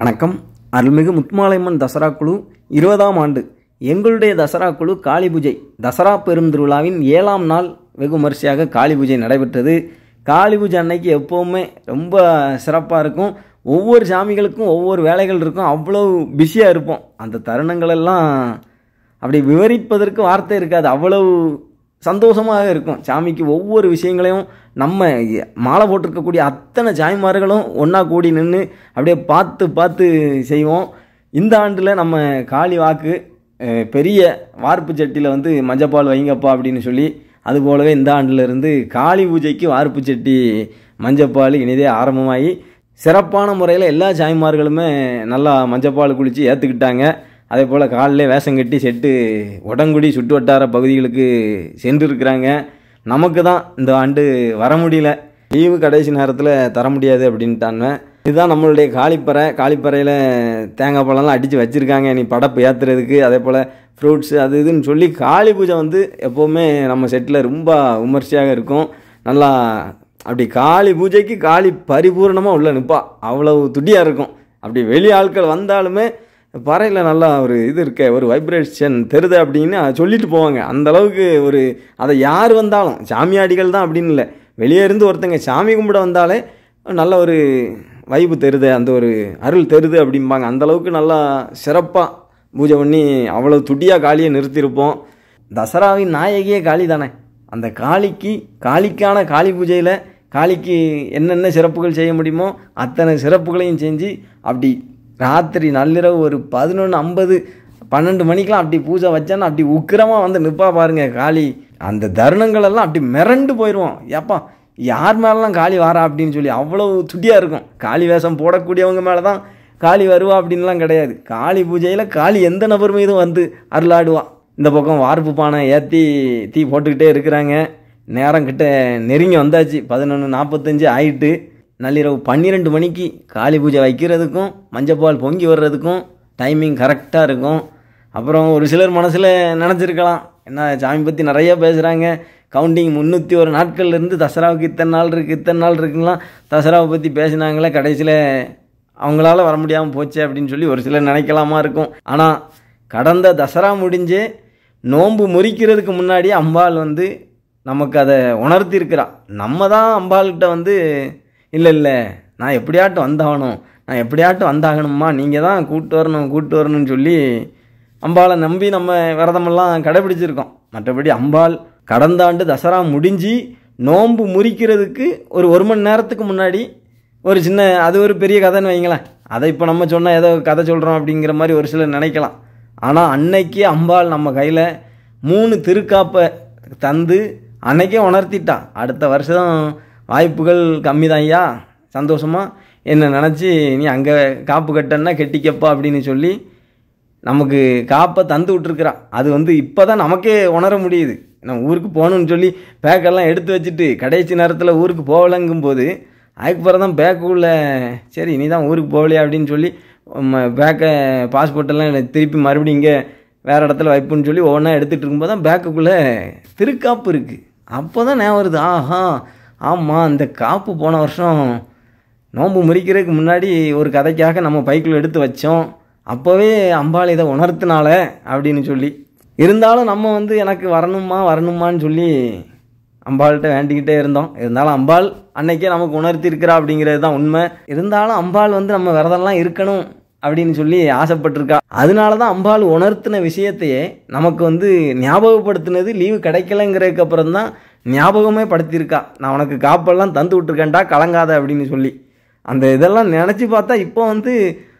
வணக்கம் அருள்மிகு முத்துமாலையம்மன் தசரா குழு இருபதாம் ஆண்டு எங்களுடைய தசரா குழு காளி பூஜை தசரா பெரும் திருவிழாவின் ஏழாம் நாள் வெகு விமரிசையாக காளி பூஜை நடைபெற்றது காளி பூஜை அன்னைக்கு எப்போவுமே ரொம்ப சிறப்பாக இருக்கும் ஒவ்வொரு சாமிகளுக்கும் ஒவ்வொரு வேலைகள் இருக்கும் அவ்வளோ பிஸியாக இருப்போம் அந்த தருணங்கள் எல்லாம் அப்படி விவரிப்பதற்கு வார்த்தை இருக்காது அவ்வளவு சந்தோஷமாக இருக்கும் சாமிக்கு ஒவ்வொரு விஷயங்களையும் நம்ம மாலை போட்டிருக்கக்கூடிய அத்தனை சாய்மார்களும் ஒன்றா கூடி நின்று அப்படியே பார்த்து பார்த்து செய்வோம் இந்த ஆண்டில் நம்ம காளி வாக்கு அஹ், பெரிய வார்ப்பு சட்டியில் வந்து மஞ்சப்பால் வைங்கப்பா அப்படின்னு சொல்லி அது போலவே இந்த ஆண்டுல இருந்து காளி பூஜைக்கு வார்ப்பு சட்டி மஞ்சப்பால் இனிதே ஆரம்பமாகி சிறப்பான முறையில் எல்லா சாய்மார்களுமே நல்லா மஞ்சப்பால் குளித்து ஏற்றுக்கிட்டாங்க அதே போல் காலில் வேஷம் கட்டி செட்டு உடங்குடி சுற்று வட்டார பகுதிகளுக்கு சென்று இருக்கிறாங்க நமக்கு தான் இந்த ஆண்டு வர முடியல லீவு கடைசி நேரத்தில் தர முடியாது அப்படின்ட்டாங்க இதுதான் நம்மளுடைய காளிப்பறை காளிப்பறையில் தேங்காய் பழம்லாம் அடித்து வச்சுருக்காங்க நீ படப்பு ஏற்றுறதுக்கு அதே போல் ஃப்ரூட்ஸு அது இதுன்னு சொல்லி காளி பூஜை வந்து எப்போவுமே நம்ம செட்டில் ரொம்ப விமர்சையாக இருக்கும் நல்லா அப்படி காளி பூஜைக்கு காளி பரிபூர்ணமாக உள்ள நிற்பா அவ்வளவு துடியாக இருக்கும் அப்படி வெளி ஆட்கள் வந்தாலுமே பறையில் நல்லா ஒரு இது இருக்க ஒரு வைப்ரேஷன் தெரியுது அப்படின்னு அதை சொல்லிட்டு போவாங்க அந்த அளவுக்கு ஒரு அதை யார் வந்தாலும் சாமியாடிகள் தான் அப்படின்னு இல்லை வெளியே இருந்து ஒருத்தங்க சாமி கும்பிட வந்தாலே நல்ல ஒரு வைப்பு தெரியுது அந்த ஒரு அருள் தெரியுது அப்படிம்பாங்க அந்த அளவுக்கு நல்லா சிறப்பாக பூஜை பண்ணி அவ்வளோ துடியாக காளியை நிறுத்தியிருப்போம் தசராவின் நாயகியே காளி தானே அந்த காளிக்கு காளிக்கான காளி பூஜையில் காளிக்கு என்னென்ன சிறப்புகள் செய்ய முடியுமோ அத்தனை சிறப்புகளையும் செஞ்சு அப்படி ராத்திரி நள்ளிரவு ஒரு பதினொன்று ஐம்பது பன்னெண்டு மணிக்கெலாம் அப்படி பூஜை வச்சேன்னா அப்படி உக்கிரமாக வந்து நிற்பா பாருங்க காளி அந்த தருணங்கள் எல்லாம் அப்படி மிரண்டு போயிடுவோம் ஏப்பா யார் மேலெலாம் காளி வாரா அப்படின்னு சொல்லி அவ்வளோ துடியாக இருக்கும் காளி வேஷம் போடக்கூடியவங்க மேலே தான் காளி வருவா அப்படின்லாம் கிடையாது காளி பூஜையில் காளி எந்த நபர் மீதும் வந்து அருளாடுவா இந்த பக்கம் வார்ப்பு பானை ஏற்றி தீ போட்டுக்கிட்டே இருக்கிறாங்க நேரம் கிட்ட நெருங்கி வந்தாச்சு பதினொன்று நாற்பத்தஞ்சு ஆயிட்டு நள்ளிரவு பன்னிரெண்டு மணிக்கு காளி பூஜை வைக்கிறதுக்கும் மஞ்சப்பால் பொங்கி வர்றதுக்கும் டைமிங் கரெக்டாக இருக்கும் அப்புறம் ஒரு சிலர் மனசில் நினச்சிருக்கலாம் என்ன சாமி பற்றி நிறைய பேசுகிறாங்க கவுண்டிங் முந்நூற்றி ஒரு நாட்கள்லேருந்து தசராவுக்கு இத்தனை நாள் இருக்குது இத்தனை நாள் இருக்குங்களாம் தசராவை பற்றி பேசினாங்களே கடைசியில் அவங்களால வர முடியாமல் போச்சு அப்படின்னு சொல்லி ஒரு சிலர் நினைக்கலாமா இருக்கும் ஆனால் கடந்த தசரா முடிஞ்சு நோன்பு முறிக்கிறதுக்கு முன்னாடி அம்பாள் வந்து நமக்கு அதை உணர்த்தியிருக்கிறா நம்ம தான் அம்பாள்கிட்ட வந்து இல்லை இல்லை நான் எப்படியாட்டும் வந்தாகணும் நான் எப்படியாட்டும் வந்தாகணும்மா நீங்கள் தான் கூட்டு வரணும் கூட்டு வரணும்னு சொல்லி அம்பாளை நம்பி நம்ம விரதமெல்லாம் கடைபிடிச்சிருக்கோம் மற்றபடி அம்பாள் கடந்த ஆண்டு தசரா முடிஞ்சு நோன்பு முறிக்கிறதுக்கு ஒரு ஒரு மணி நேரத்துக்கு முன்னாடி ஒரு சின்ன அது ஒரு பெரிய கதைன்னு வைங்களேன் அதை இப்போ நம்ம சொன்னால் ஏதோ கதை சொல்கிறோம் அப்படிங்கிற மாதிரி ஒரு சிலர் நினைக்கலாம் ஆனால் அன்னைக்கு அம்பாள் நம்ம கையில் மூணு திருக்காப்பை தந்து அன்னைக்கே உணர்த்திட்டா அடுத்த வருஷம் வாய்ப்புகள் கம்மி தான் ஐயா சந்தோஷமாக என்னை நினச்சி நீ அங்கே காப்பு கட்டன்னா கெட்டிக்கப்பா அப்படின்னு சொல்லி நமக்கு காப்பை தந்து விட்ருக்குறா அது வந்து இப்போ தான் நமக்கே உணர முடியுது நம்ம ஊருக்கு போகணும்னு சொல்லி பேக்கெல்லாம் எடுத்து வச்சுட்டு கடைசி நேரத்தில் ஊருக்கு போகலங்கும் போது அதுக்கப்புறம் தான் பேக்குள்ளே சரி நீ தான் ஊருக்கு போகலையா அப்படின்னு சொல்லி பேக்கை பாஸ்போர்ட்டெல்லாம் திருப்பி மறுபடியும் இங்கே வேறு இடத்துல வைப்புன்னு சொல்லி ஒவ்வொன்றா எடுத்துகிட்டு இருக்கும்போது தான் பேக்குக்குள்ளே திருக்காப்பு இருக்குது அப்போ தான் ஞாபகம் வருது ஆஹா ஆமாம் இந்த காப்பு போன வருஷம் நோன்பு முறிக்கிறதுக்கு முன்னாடி ஒரு கதைக்காக நம்ம பைக்கில் எடுத்து வச்சோம் அப்போவே அம்பாள் இதை உணர்த்தினால அப்படின்னு சொல்லி இருந்தாலும் நம்ம வந்து எனக்கு வரணுமா வரணுமான்னு சொல்லி அம்பாள்கிட்ட வேண்டிக்கிட்டே இருந்தோம் இருந்தாலும் அம்பாள் அன்னைக்கே நமக்கு உணர்த்தியிருக்கிறா அப்படிங்கிறது தான் உண்மை இருந்தாலும் அம்பாள் வந்து நம்ம விரதம்லாம் இருக்கணும் அப்படின்னு சொல்லி ஆசைப்பட்டிருக்கா அதனால தான் அம்பாள் உணர்த்தின விஷயத்தையே நமக்கு வந்து ஞாபகப்படுத்தினது லீவு கிடைக்கலங்கிறதுக்கு அப்புறம் தான் ஞாபகமே படுத்தியிருக்கா நான் உனக்கு காப்பெல்லாம் தந்து விட்டுருக்கேன்டா கலங்காத அப்படின்னு சொல்லி அந்த இதெல்லாம் நினச்சி பார்த்தா இப்போ வந்து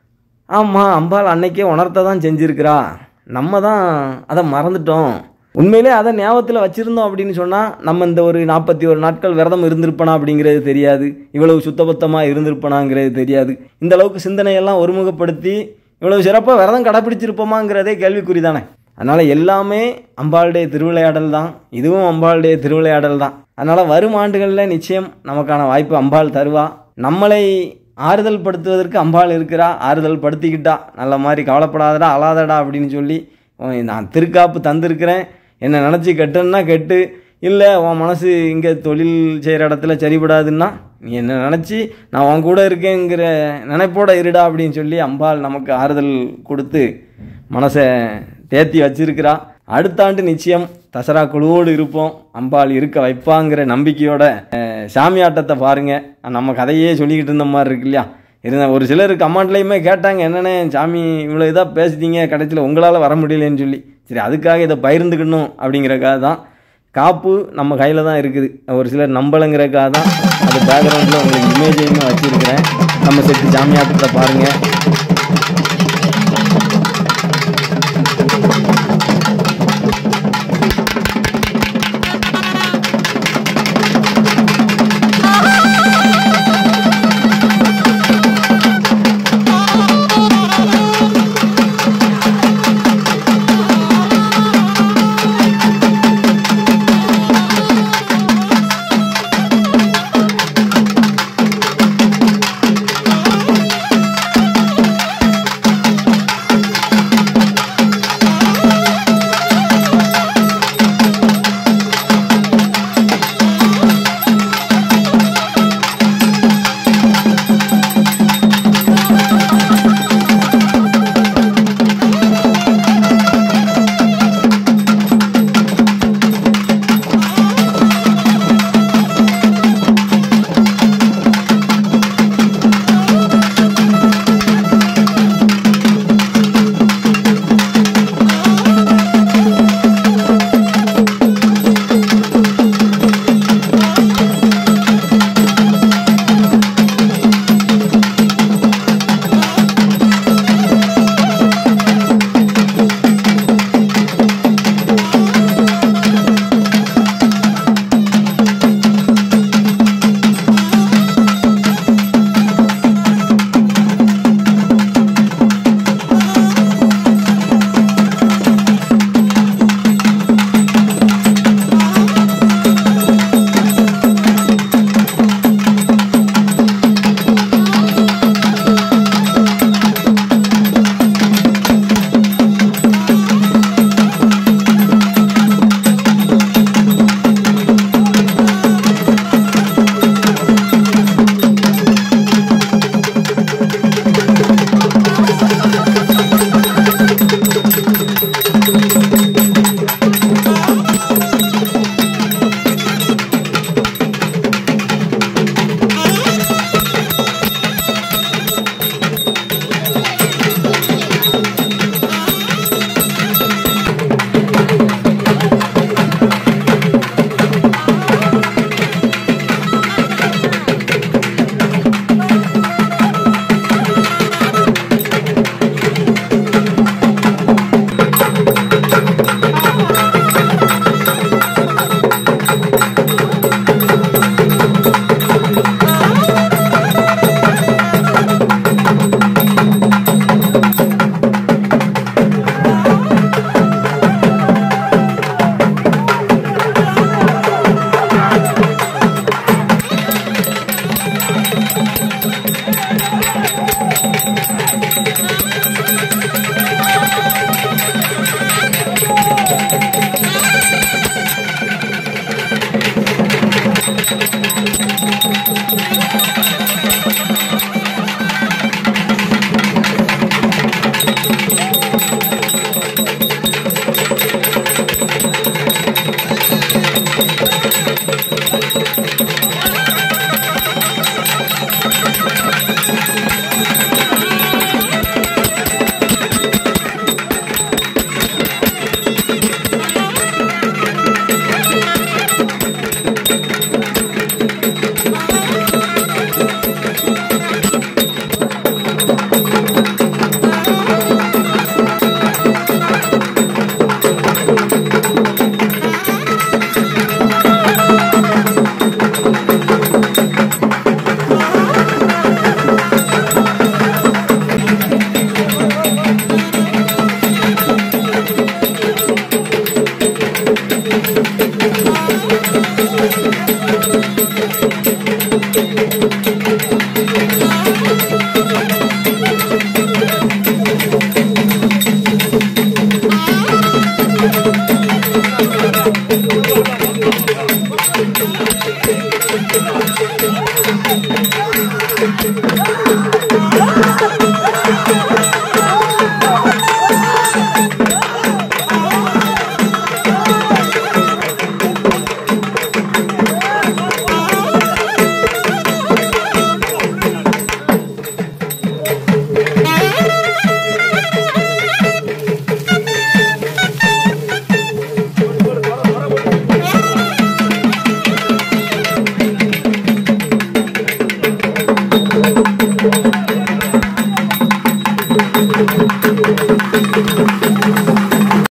ஆமாம் அம்பாள் அன்னைக்கே உணர்த்த தான் செஞ்சுருக்கிறா நம்ம தான் அதை மறந்துட்டோம் உண்மையிலே அதை ஞாபகத்தில் வச்சுருந்தோம் அப்படின்னு சொன்னால் நம்ம இந்த ஒரு நாற்பத்தி ஒரு நாட்கள் விரதம் இருந்திருப்பனா அப்படிங்கிறது தெரியாது இவ்வளவு சுத்தபத்தமாக இருந்திருப்பனாங்கிறது தெரியாது இந்த அளவுக்கு சிந்தனையெல்லாம் ஒருமுகப்படுத்தி இவ்வளவு சிறப்பாக விரதம் கடைப்பிடிச்சிருப்போமாங்கிறதே கேள்விக்குறி தானே அதனால் எல்லாமே அம்பாளுடைய திருவிளையாடல் தான் இதுவும் அம்பாளுடைய திருவிளையாடல் தான் அதனால் வரும் ஆண்டுகளில் நிச்சயம் நமக்கான வாய்ப்பு அம்பாள் தருவா நம்மளை ஆறுதல் படுத்துவதற்கு அம்பாள் இருக்கிறா ஆறுதல் படுத்திக்கிட்டா நல்ல மாதிரி கவலைப்படாதடா அழாதடா அப்படின்னு சொல்லி உன் நான் திருக்காப்பு தந்திருக்கிறேன் என்னை நினச்சி கெட்டுன்னா கெட்டு இல்லை உன் மனசு இங்கே தொழில் செய்கிற இடத்துல சரிபடாதுன்னா நீ என்ன நினச்சி நான் உன் கூட இருக்கேங்கிற நினைப்போட இருடா அப்படின்னு சொல்லி அம்பாள் நமக்கு ஆறுதல் கொடுத்து மனசை தேத்தி வச்சிருக்கிறா அடுத்த ஆண்டு நிச்சயம் தசரா குழுவோடு இருப்போம் அம்பாள் இருக்க வைப்பாங்கிற நம்பிக்கையோட அஹ், சாமி ஆட்டத்தை பாருங்க நம்ம கதையே சொல்லிக்கிட்டு இருந்த மாதிரி இருக்கு இல்லையா இருந்த ஒரு சிலர் கமெண்ட்லேயுமே கேட்டாங்க என்னண்ணே சாமி இவ்வளோ இதாக பேசுதீங்க கடைசியில் உங்களால் வர முடியலன்னு சொல்லி சரி அதுக்காக இதை பகிர்ந்துக்கணும் அப்படிங்கிறக்காக தான் காப்பு நம்ம கையில் தான் இருக்குது ஒரு சிலர் நம்பலைங்கிறக்காக தான் அது பேக்ரவுண்டில் உங்களுக்கு இமேஜையுமே வச்சுருக்கிறேன் நம்ம செட்டு சாமியாட்டத்தை பாருங்கள் Thank you.